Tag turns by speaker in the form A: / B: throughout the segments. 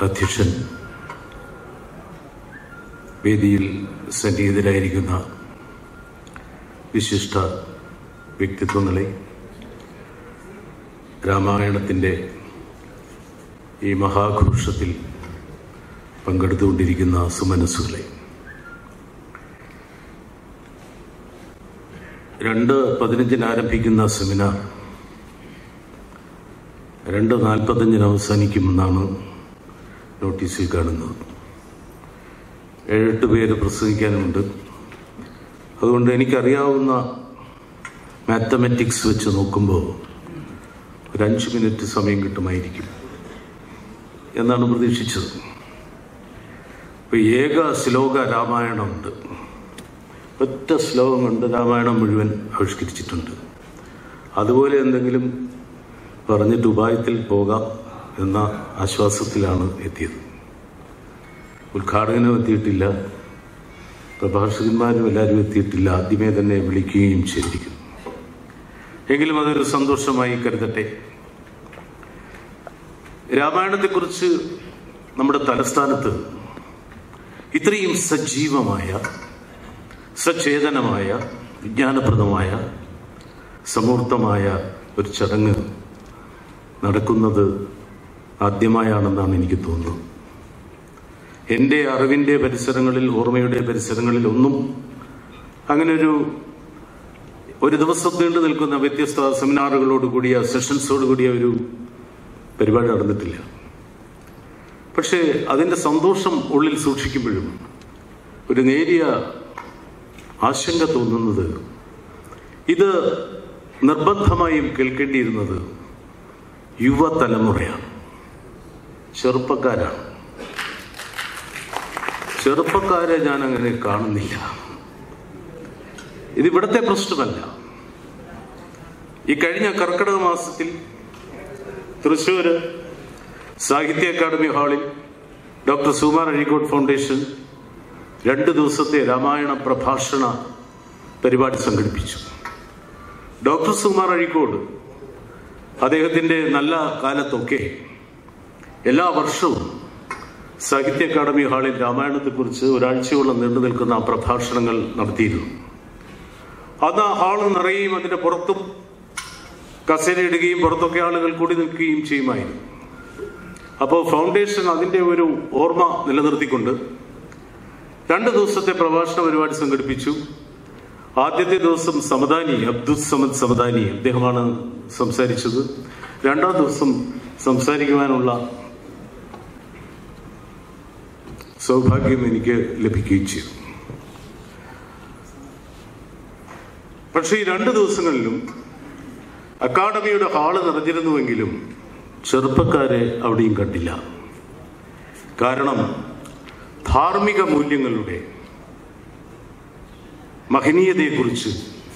A: അധ്യക്ഷൻ വേദിയിൽ സന്നിഹിതരായിരിക്കുന്ന വിശിഷ്ട വ്യക്തിത്വങ്ങളെ രാമായണത്തിൻ്റെ ഈ മഹാഘോഷത്തിൽ പങ്കെടുത്തുകൊണ്ടിരിക്കുന്ന സുമനസ്സുകളെ രണ്ട് പതിനഞ്ചിന് ആരംഭിക്കുന്ന സെമിനാർ രണ്ട് നാൽപ്പത്തഞ്ചിന് അവസാനിക്കുമെന്നാണ് നോട്ടീസിൽ കാണുന്നത് ഏഴെട്ട് പേര് പ്രസംഗിക്കാനുണ്ട് അതുകൊണ്ട് എനിക്കറിയാവുന്ന മാത്തമാറ്റിക്സ് വെച്ച് നോക്കുമ്പോൾ ഒരു അഞ്ച് മിനിറ്റ് സമയം കിട്ടുമായിരിക്കും എന്നാണ് പ്രതീക്ഷിച്ചത് ഇപ്പൊ ഏക ശ്ലോക രാമായണമുണ്ട് ഒറ്റ ശ്ലോകം കൊണ്ട് രാമായണം മുഴുവൻ ആവിഷ്കരിച്ചിട്ടുണ്ട് അതുപോലെ എന്തെങ്കിലും പറഞ്ഞിട്ട് ഉപായത്തിൽ പോകാം എന്ന ആശ്വാസത്തിലാണ് എത്തിയത് ഉദ്ഘാടകനും എത്തിയിട്ടില്ല പ്രഭാഷകന്മാരും എല്ലാവരും എത്തിയിട്ടില്ല ആദ്യമേ തന്നെ വിളിക്കുകയും ചെയ്തിരിക്കുന്നു എങ്കിലും അതൊരു സന്തോഷമായി കരുതട്ടെ രാമായണത്തെക്കുറിച്ച് നമ്മുടെ തലസ്ഥാനത്ത് ഇത്രയും സജീവമായ സചേതനമായ വിജ്ഞാനപ്രദമായ സമൂർത്തമായ ഒരു ചടങ്ങ് നടക്കുന്നത് ആദ്യമായാണെന്നാണ് എനിക്ക് തോന്നുന്നത് എൻ്റെ അറിവിൻ്റെ പരിസരങ്ങളിൽ ഓർമ്മയുടെ പരിസരങ്ങളിൽ ഒന്നും അങ്ങനെ ഒരു ഒരു ദിവസം നീണ്ടു നിൽക്കുന്ന വ്യത്യസ്ത സെമിനാറുകളോട് കൂടിയ സെഷൻസോട് കൂടിയ ഒരു പരിപാടി നടന്നിട്ടില്ല പക്ഷേ അതിൻ്റെ സന്തോഷം ഉള്ളിൽ സൂക്ഷിക്കുമ്പോഴും ഒരു നേരിയ ആശങ്ക തോന്നുന്നത് ഇത് നിർബന്ധമായും കേൾക്കേണ്ടിയിരുന്നത് യുവതലമുറയാണ് ചെറുപ്പക്കാരാണ് ചെറുപ്പക്കാരെ ഞാൻ അങ്ങനെ കാണുന്നില്ല ഇത് ഇവിടുത്തെ പ്രശ്നമല്ല ഈ കഴിഞ്ഞ കർക്കിടക മാസത്തിൽ തൃശ്ശൂര് സാഹിത്യ അക്കാദമി ഹാളിൽ ഡോക്ടർ സുമാർ അഴീക്കോട് ഫൗണ്ടേഷൻ രണ്ട് ദിവസത്തെ രാമായണ പ്രഭാഷണ പരിപാടി സംഘടിപ്പിച്ചു ഡോക്ടർ സുമാർ അഴീക്കോട് അദ്ദേഹത്തിൻ്റെ നല്ല കാലത്തൊക്കെ എല്ലാ വർഷവും സാഹിത്യ അക്കാദമി ഹാളിൽ രാമായണത്തെക്കുറിച്ച് ഒരാഴ്ചയോളം നീണ്ടു നിൽക്കുന്ന പ്രഭാഷണങ്ങൾ നടത്തിയിരുന്നു അന്ന് ആ ഹാള് നിറയുകയും അതിന്റെ പുറത്തും കസേരയിടുകയും പുറത്തൊക്കെ ആളുകൾ കൂടി നിൽക്കുകയും ചെയ്യുമായിരുന്നു അപ്പോൾ ഫൗണ്ടേഷൻ അതിന്റെ ഒരു ഓർമ്മ നിലനിർത്തിക്കൊണ്ട് രണ്ട് ദിവസത്തെ പ്രഭാഷണ പരിപാടി സംഘടിപ്പിച്ചു ആദ്യത്തെ ദിവസം സമദാനി അബ്ദുൽ സമദ് സമദാനി അദ്ദേഹമാണ് സംസാരിച്ചത് രണ്ടാം ദിവസം സംസാരിക്കുവാനുള്ള സൗഭാഗ്യം എനിക്ക് ലഭിക്കുകയും ചെയ്തു പക്ഷേ ഈ രണ്ട് ദിവസങ്ങളിലും അക്കാഡമിയുടെ ഹാള് നിറഞ്ഞിരുന്നുവെങ്കിലും ചെറുപ്പക്കാരെ അവിടെയും കണ്ടില്ല കാരണം ധാർമ്മിക മൂല്യങ്ങളുടെ മഹനീയതയെക്കുറിച്ച്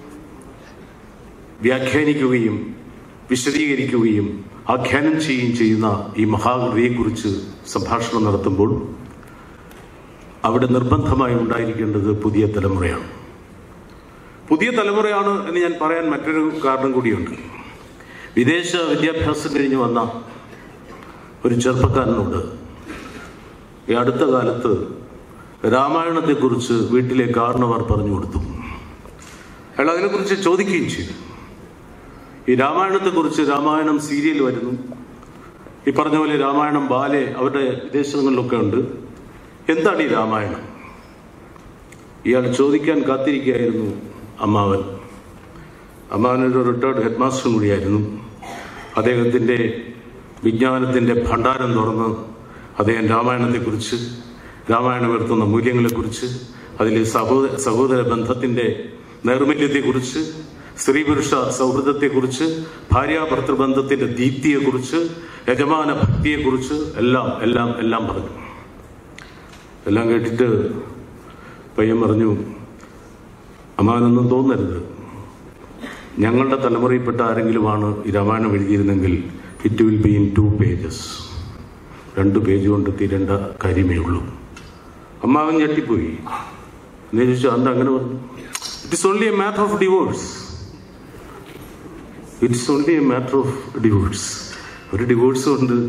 A: വ്യാഖ്യാനിക്കുകയും വിശദീകരിക്കുകയും ആഖ്യാനം ചെയ്യുകയും ചെയ്യുന്ന ഈ മഹാകൃതിയെക്കുറിച്ച് സംഭാഷണം നടത്തുമ്പോൾ അവിടെ നിർബന്ധമായി ഉണ്ടായിരിക്കേണ്ടത് പുതിയ തലമുറയാണ് പുതിയ തലമുറയാണ് എന്ന് ഞാൻ പറയാൻ മറ്റൊരു കാരണം കൂടിയുണ്ട് വിദേശ വിദ്യാഭ്യാസം കഴിഞ്ഞ് വന്ന ഒരു ചെറുപ്പക്കാരനോട് ഈ അടുത്ത കാലത്ത് രാമായണത്തെക്കുറിച്ച് വീട്ടിലെ കാരണവർ പറഞ്ഞു കൊടുത്തു അയാൾ അതിനെക്കുറിച്ച് ചോദിക്കുകയും ചെയ്തു ഈ രാമായണത്തെക്കുറിച്ച് രാമായണം സീരിയൽ വരുന്നു ഈ പറഞ്ഞ പോലെ രാമായണം ബാലെ അവരുടെ വിദേശങ്ങളിലൊക്കെ ഉണ്ട് എന്താണ് ഈ രാമായണം ഇയാൾ ചോദിക്കാൻ കാത്തിരിക്കുകയായിരുന്നു അമ്മാവൻ അമ്മാവൻ ഒരു റിട്ടയർഡ് ഹെഡ് മാസ്റ്ററും കൂടിയായിരുന്നു അദ്ദേഹത്തിൻ്റെ വിജ്ഞാനത്തിൻ്റെ ഭണ്ഡാരം തുറന്ന് അദ്ദേഹം രാമായണത്തെക്കുറിച്ച് രാമായണം ഉയർത്തുന്ന മൂല്യങ്ങളെക്കുറിച്ച് അതിലെ സഹോദര സഹോദര ബന്ധത്തിൻ്റെ നൈർമല്യത്തെക്കുറിച്ച് സ്ത്രീ പുരുഷ സൗഹൃദത്തെക്കുറിച്ച് ഭാര്യാഭർത്തൃബന്ധത്തിൻ്റെ ദീപ്തിയെക്കുറിച്ച് യജമാന ഭക്തിയെക്കുറിച്ച് എല്ലാം എല്ലാം എല്ലാം പറഞ്ഞു എല്ലാം കേട്ടിട്ട് പയ്യൻ പറഞ്ഞു അമ്മാവനൊന്നും തോന്നരുത് ഞങ്ങളുടെ തലമുറയിൽപ്പെട്ട ആരെങ്കിലുമാണ് ഈ രാമായണം എഴുതിയിരുന്നെങ്കിൽ it will be in two pages രണ്ട് പേജ് കൊണ്ട് തീരേണ്ട കാര്യമേ ഉള്ളൂ അമ്മാവൻ ഞെട്ടിപ്പോയി എന്ന് ചോദിച്ചു എന്താ അങ്ങനെ പറഞ്ഞു it is only a matter of divorce it's only a matter of divorce ഒരു ഡിവോഴ്സ് കൊണ്ട്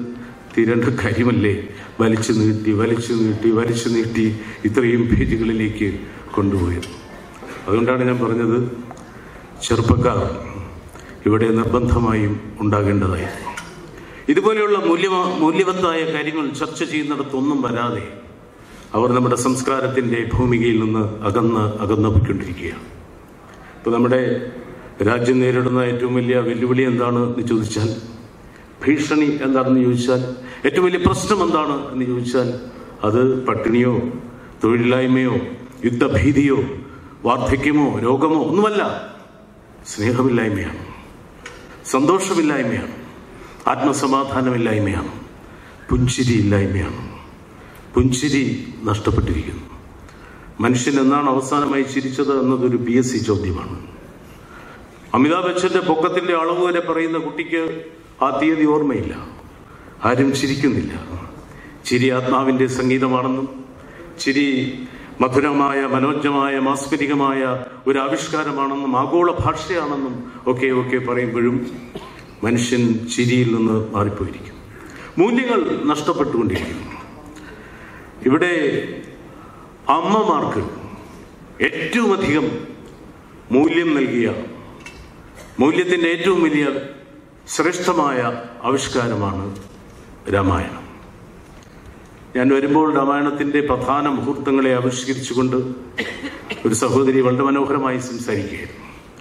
A: തീരേണ്ട കാര്യമല്ലേ വലിച്ചു നീട്ടി വലിച്ചു നീട്ടി വലിച്ചു നീട്ടി ഇത്രയും പേജുകളിലേക്ക് കൊണ്ടുപോയത് അതുകൊണ്ടാണ് ഞാൻ പറഞ്ഞത് ചെറുപ്പക്കാർ ഇവിടെ നിർബന്ധമായും ഉണ്ടാകേണ്ടതായിരുന്നു ഇതുപോലെയുള്ള മൂല്യ മൂല്യവത്തായ കാര്യങ്ങൾ ചർച്ച ചെയ്യുന്നിടത്തൊന്നും വരാതെ അവർ നമ്മുടെ സംസ്കാരത്തിൻ്റെ ഭൂമികയിൽ നിന്ന് അകന്ന് അകന്നു പോയിക്കൊണ്ടിരിക്കുകയാണ് ഇപ്പോൾ നമ്മുടെ രാജ്യം നേരിടുന്ന ഏറ്റവും വലിയ വെല്ലുവിളി എന്താണ് എന്ന് ചോദിച്ചാൽ ഭീഷണി എന്താണെന്ന് ചോദിച്ചാൽ ഏറ്റവും വലിയ പ്രശ്നം എന്താണ് എന്ന് ചോദിച്ചാൽ അത് പട്ടിണിയോ തൊഴിലില്ലായ്മയോ യുദ്ധഭീതിയോ വാർദ്ധക്യമോ രോഗമോ ഒന്നുമല്ല സ്നേഹമില്ലായ്മയാണ് സന്തോഷമില്ലായ്മയാണ് ആത്മസമാധാനമില്ലായ്മയാണ് പുഞ്ചിരിയില്ലായ്മയാണ് പുഞ്ചിരി നഷ്ടപ്പെട്ടിരിക്കുന്നു മനുഷ്യൻ എന്നാണ് അവസാനമായി ചിരിച്ചത് എന്നതൊരു പി എസ് സി ചോദ്യമാണ് അമിതാഭ് ബച്ചന്റെ പൊക്കത്തിന്റെ അളവ് വരെ പറയുന്ന കുട്ടിക്ക് ആ തീയതി ഓർമ്മയില്ല ആരും ചിരിക്കുന്നില്ല ചിരി ആത്മാവിന്റെ സംഗീതമാണെന്നും ചിരി മധുരമായ മനോജ്ഞമായ മാസ്മരികമായ ഒരു ആവിഷ്കാരമാണെന്നും ആഗോള ഭാഷയാണെന്നും ഒക്കെ ഒക്കെ പറയുമ്പോഴും മനുഷ്യൻ ചിരിയിൽ നിന്ന് മാറിപ്പോയിരിക്കും മൂല്യങ്ങൾ നഷ്ടപ്പെട്ടുകൊണ്ടിരിക്കുന്നു ഇവിടെ അമ്മമാർക്ക് ഏറ്റവും അധികം മൂല്യം നൽകിയ മൂല്യത്തിൻ്റെ ഏറ്റവും വലിയ ശ്രേഷ്ഠമായ ആവിഷ്കാരമാണ് രാമായണം ഞാൻ വരുമ്പോൾ രാമായണത്തിൻ്റെ പ്രധാന മുഹൂർത്തങ്ങളെ ആവിഷ്കരിച്ചുകൊണ്ട് ഒരു സഹോദരി വളരെ മനോഹരമായി സംസാരിക്കുകയായിരുന്നു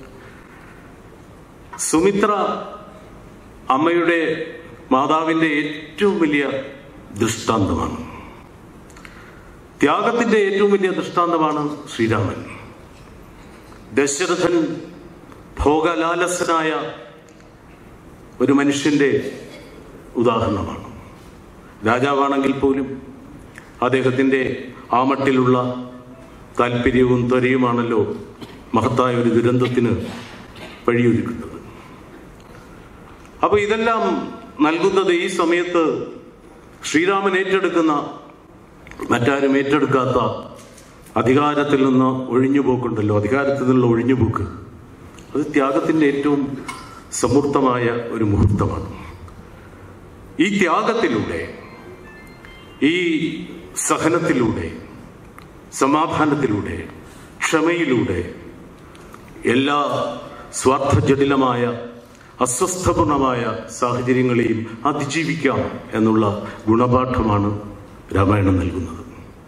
A: സുമിത്ര അമ്മയുടെ മാതാവിൻ്റെ ഏറ്റവും വലിയ ദൃഷ്ടാന്തമാണ് ത്യാഗത്തിന്റെ ഏറ്റവും വലിയ ദൃഷ്ടാന്തമാണ് ശ്രീരാമൻ ദശരഥൻ ഭോഗലാലസനായ ഒരു മനുഷ്യന്റെ ഉദാഹരണമാണ് രാജാവാണെങ്കിൽ പോലും അദ്ദേഹത്തിന്റെ ആമട്ടിലുള്ള താല്പര്യവും ത്വരയുമാണല്ലോ മഹത്തായ ഒരു ദുരന്തത്തിന് വഴിയൊരുക്കുന്നത് അപ്പൊ ഇതെല്ലാം നൽകുന്നത് ഈ സമയത്ത് ശ്രീരാമൻ ഏറ്റെടുക്കുന്ന മറ്റാരും ഏറ്റെടുക്കാത്ത അധികാരത്തിൽ നിന്ന് ഒഴിഞ്ഞുപോക്കുണ്ടല്ലോ അധികാരത്തിൽ നിന്നുള്ള ഒഴിഞ്ഞുപോക്ക് അത് ത്യാഗത്തിന്റെ ഏറ്റവും സമൂർത്തമായ ഒരു മുഹൂർത്തമാണ് ഈ ത്യാഗത്തിലൂടെ ഈ സഹനത്തിലൂടെ സമാധാനത്തിലൂടെ ക്ഷമയിലൂടെ എല്ലാ സ്വാർത്ഥജടിലമായ അസ്വസ്ഥപൂർണമായ സാഹചര്യങ്ങളെയും അതിജീവിക്കാം എന്നുള്ള ഗുണപാഠമാണ് രാമായണം നൽകുന്നത്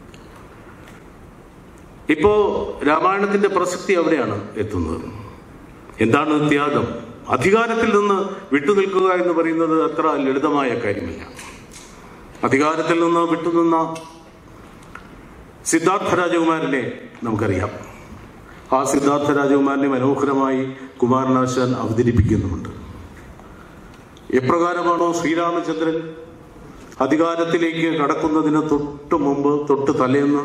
A: ഇപ്പോ രാമായണത്തിന്റെ പ്രസക്തി അവിടെയാണ് എത്തുന്നത് എന്താണ് ത്യാഗം അധികാരത്തിൽ നിന്ന് വിട്ടുനിൽക്കുക എന്ന് പറയുന്നത് അത്ര ലളിതമായ കാര്യമല്ല അധികാരത്തിൽ നിന്ന് വിട്ടുനിന്ന സിദ്ധാർത്ഥ രാജകുമാരനെ നമുക്കറിയാം ആ സിദ്ധാർത്ഥ രാജകുമാരനെ മനോഹരമായി കുമാരനാശാൻ അവതരിപ്പിക്കുന്നുമുണ്ട് എപ്രകാരമാണോ ശ്രീരാമചന്ദ്രൻ അധികാരത്തിലേക്ക് കടക്കുന്നതിന് തൊട്ട് മുമ്പ് തൊട്ട് തലേന്ന്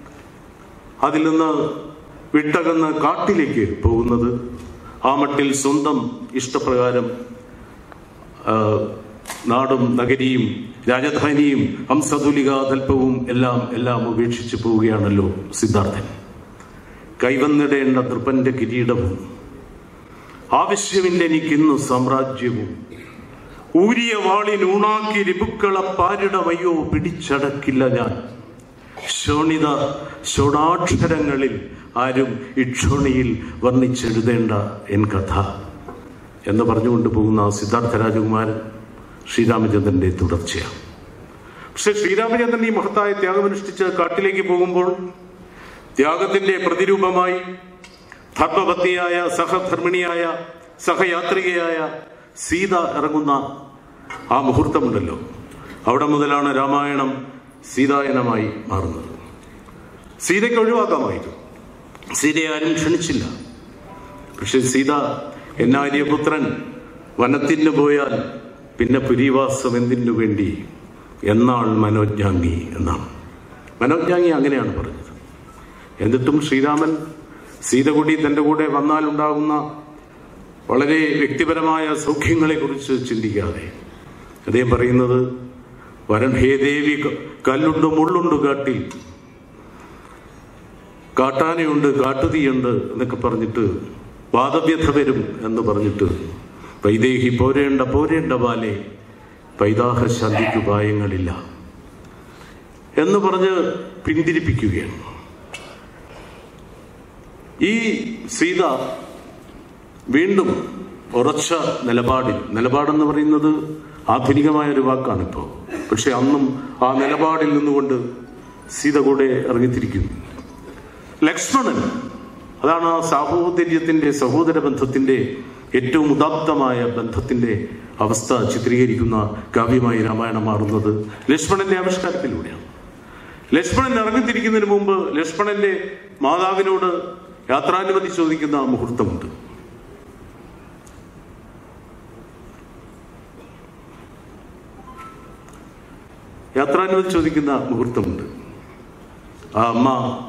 A: അതിൽ നിന്ന് വിട്ടകന്ന് കാട്ടിലേക്ക് പോകുന്നത് ആ മട്ടിൽ സ്വന്തം ഇഷ്ടപ്രകാരം ആ, നാടും നഗരിയും രാജധാനിയും ഹംസതുലികാതൽപ്പവും എല്ലാം എല്ലാം ഉപേക്ഷിച്ച് പോവുകയാണല്ലോ സിദ്ധാർത്ഥൻ കൈവന്നിടേണ്ട നൃപന്റെ കിരീടവും ആവശ്യമില്ല എനിക്കിന്നു സാമ്രാജ്യവും ഊരിയ വാളിനൂണാക്കി രിപുക്കള പാരിടമയ്യോ പിടിച്ചടക്കില്ല ഞാൻ ശോണിത ഷോടാക്ഷരങ്ങളിൽ ആരും ഇക്ഷോണിയിൽ വർണ്ണിച്ചെഴുതേണ്ട എൻ കഥ എന്ന് പറഞ്ഞുകൊണ്ട് പോകുന്ന ആ സിദ്ധാർത്ഥ രാജകുമാരൻ ശ്രീരാമചന്ദ്രന്റെ തുടർച്ചയാണ് പക്ഷെ ശ്രീരാമചന്ദ്രൻ ഈ മഹത്തായ ത്യാഗമനുഷ്ഠിച്ച് കാട്ടിലേക്ക് പോകുമ്പോൾ ത്യാഗത്തിന്റെ പ്രതിരൂപമായി ധർമ്മപത്നിയായ സഹധർമ്മിണിയായ സഹയാത്രികയായ സീത ഇറങ്ങുന്ന ആ മുഹൂർത്തമുണ്ടല്ലോ അവിടെ മുതലാണ് രാമായണം സീതായനമായി മാറുന്നത് സീതയ്ക്ക് ഒഴിവാക്കാമായിരുന്നു സീതയെ ആരും ക്ഷണിച്ചില്ല പക്ഷെ സീത എന്നാര്യപുത്രൻ വനത്തിന് പോയാൽ പിന്നെ പുരീവാസം എന്തിനു വേണ്ടി എന്നാൾ മനോജ്ഞാംഗി എന്നാണ് മനോജ്ഞാംഗി അങ്ങനെയാണ് പറഞ്ഞത് എന്നിട്ടും ശ്രീരാമൻ സീത കൂടി തൻ്റെ കൂടെ വന്നാലുണ്ടാകുന്ന വളരെ വ്യക്തിപരമായ സൗഖ്യങ്ങളെ കുറിച്ച് ചിന്തിക്കാതെ അദ്ദേഹം പറയുന്നത് വരൻ ഹേ ദേവി ക- കല്ലുണ്ട് മുള്ളുണ്ട് കാട്ടിൽ കാട്ടാനയുണ്ട് കാട്ടുതീയുണ്ട് എന്നൊക്കെ പറഞ്ഞിട്ട് വാദവ്യഥ വരും എന്ന് പറഞ്ഞിട്ട് വൈദേഹി പോരേണ്ട പോരേണ്ട ബാലെ പൈതാഹശാന്തിക്ക് ഉപായങ്ങളില്ല എന്ന് പറഞ്ഞ് പിന്തിരിപ്പിക്കുകയാണ് ഈ സീത വീണ്ടും ഉറച്ച നിലപാടിൽ നിലപാടെന്ന് പറയുന്നത് ആധുനികമായ ഒരു വാക്കാണ് ഇപ്പോൾ പക്ഷെ അന്നും ആ നിലപാടിൽ നിന്നുകൊണ്ട് സീത കൂടെ ഇറങ്ങിത്തിരിക്കുന്നു ലക്ഷ്മണൻ അതാണ് ആ സാഹോദര്യത്തിന്റെ സഹോദര ബന്ധത്തിന്റെ ഏറ്റവും ഉദാത്തമായ ബന്ധത്തിന്റെ അവസ്ഥ ചിത്രീകരിക്കുന്ന കാവ്യമായി രാമായണം മാറുന്നത് ലക്ഷ്മണന്റെ ആവിഷ്കാരത്തിലൂടെയാണ് ലക്ഷ്മണൻ ഇറങ്ങിത്തിരിക്കുന്നതിന് മുമ്പ് ലക്ഷ്മണന്റെ മാതാവിനോട് യാത്രാനുമതി ചോദിക്കുന്ന മുഹൂർത്തമുണ്ട് യാത്രാനുമതി ചോദിക്കുന്ന മുഹൂർത്തമുണ്ട് ആ അമ്മ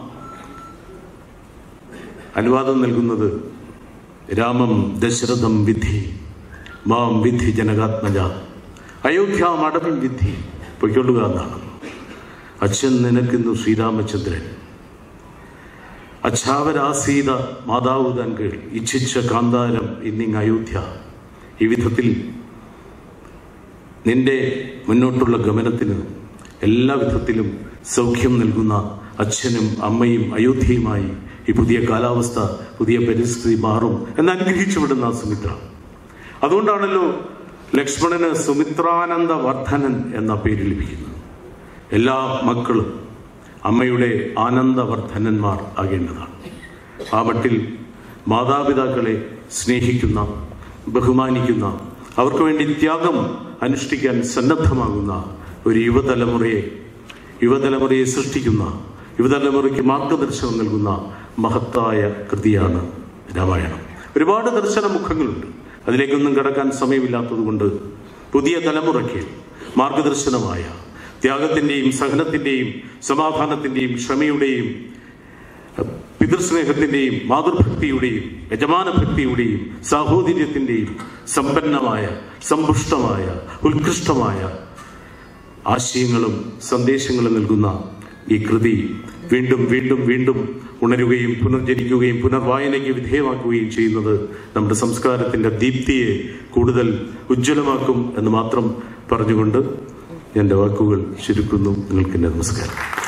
A: അനുവാദം നൽകുന്നത് രാമം ദശരഥം വിധി മാം വിധി ജനകാത്മജ അയോധ്യ മടവിൻ വിധി പൊയ്ക്കൊള്ളുക എന്നാണ് അച്ഛൻ നിനക്കുന്നു ശ്രീരാമചന്ദ്രൻ അച്ഛാവരാസീത മാതാവ് താൻകൾ ഇച്ഛിച്ച കാന്താരം ഇന്നിങ് അയോധ്യ ഈ വിധത്തിൽ നിന്റെ മുന്നോട്ടുള്ള ഗമനത്തിന് എല്ലാ വിധത്തിലും സൗഖ്യം നൽകുന്ന അച്ഛനും അമ്മയും അയോധ്യയുമായി ഈ പുതിയ കാലാവസ്ഥ പുതിയ പരിസ്ഥിതി മാറും എന്ന് അനുഗ്രഹിച്ചു വിടുന്ന സുമിത്ര അതുകൊണ്ടാണല്ലോ ലക്ഷ്മണന് സുമിത്രാനന്ദ വർദ്ധനൻ എന്ന പേര് ലഭിക്കുന്നത് എല്ലാ മക്കളും അമ്മയുടെ ആനന്ദവർദ്ധനന്മാർ ആകേണ്ടതാണ് ആ മട്ടിൽ മാതാപിതാക്കളെ സ്നേഹിക്കുന്ന ബഹുമാനിക്കുന്ന അവർക്ക് വേണ്ടി ത്യാഗം അനുഷ്ഠിക്കാൻ സന്നദ്ധമാകുന്ന ഒരു യുവതലമുറയെ യുവതലമുറയെ സൃഷ്ടിക്കുന്ന യുവതലമുറയ്ക്ക് മാർഗദർശനം നൽകുന്ന മഹത്തായ കൃതിയാണ് രാമായണം ഒരുപാട് ദർശന മുഖങ്ങളുണ്ട് അതിലേക്കൊന്നും കടക്കാൻ സമയമില്ലാത്തതുകൊണ്ട് പുതിയ തലമുറയ്ക്ക് മാർഗദർശനമായ ത്യാഗത്തിന്റെയും സഹനത്തിന്റെയും സമാധാനത്തിന്റെയും ക്ഷമയുടെയും പിതൃസ്നേഹത്തിന്റെയും മാതൃഭക്തിയുടെയും യജമാന ഭക്തിയുടെയും സാഹോദര്യത്തിന്റെയും സമ്പന്നമായ സമ്പുഷ്ടമായ ഉത്കൃഷ്ടമായ ആശയങ്ങളും സന്ദേശങ്ങളും നൽകുന്ന ഈ കൃതി വീണ്ടും വീണ്ടും വീണ്ടും ഉണരുകയും പുനർജനിക്കുകയും പുനർവായനയ്ക്ക് വിധേയമാക്കുകയും ചെയ്യുന്നത് നമ്മുടെ സംസ്കാരത്തിന്റെ ദീപ്തിയെ കൂടുതൽ ഉജ്ജ്വലമാക്കും എന്ന് മാത്രം പറഞ്ഞുകൊണ്ട് എൻ്റെ വാക്കുകൾ ചുരുക്കുന്നു നിങ്ങൾക്ക് എൻ്റെ നമസ്കാരം